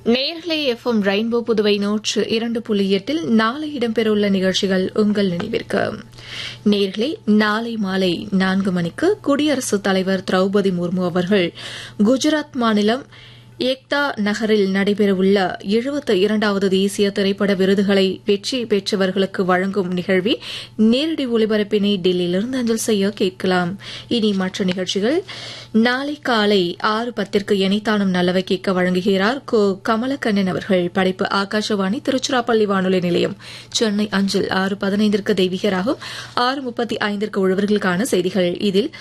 நேர்களை FM rainbow Puduvai நூற்று இரண்டு புள்ளி எட்டில் நாளை இடம்பெறவுள்ள நிகழ்ச்சிகள் உங்கள் நினைவிற்கு நேர்களை நாளை மாலை நான்கு மணிக்கு குடியரசுத் தலைவர் திரௌபதி முர்மு அவர்கள் குஜராத் மாநிலம் ஏக்தா நகரில் நடைபெறவுள்ள எழுபத்து இரண்டாவது தேசிய திரைப்பட விருதுகளை வெற்றி பெற்றவர்களுக்கு வழங்கும் நிகழ்வின் நேரடி ஒளிபரப்பினை டெல்லியிலிருந்து அஞ்சல் செய்ய கேட்கலாம் இனி மற்ற நிகழ்ச்சிகள் நாளை காலை ஆறு பத்திற்கு எனைத்தானும் நல்லவை கேட்க வழங்குகிறார் கோ கமலக்கண்ணன் அவர்கள் படைப்பு ஆகாஷவாணி திருச்சிராப்பள்ளி வானொலி நிலையம் சென்னை அஞ்சல் ஆறு பதினைந்திற்கு தெய்வீகராகும் ஆறு முப்பத்தி ஐந்திற்கு உழவர்களுக்கான செய்திகள் இதில்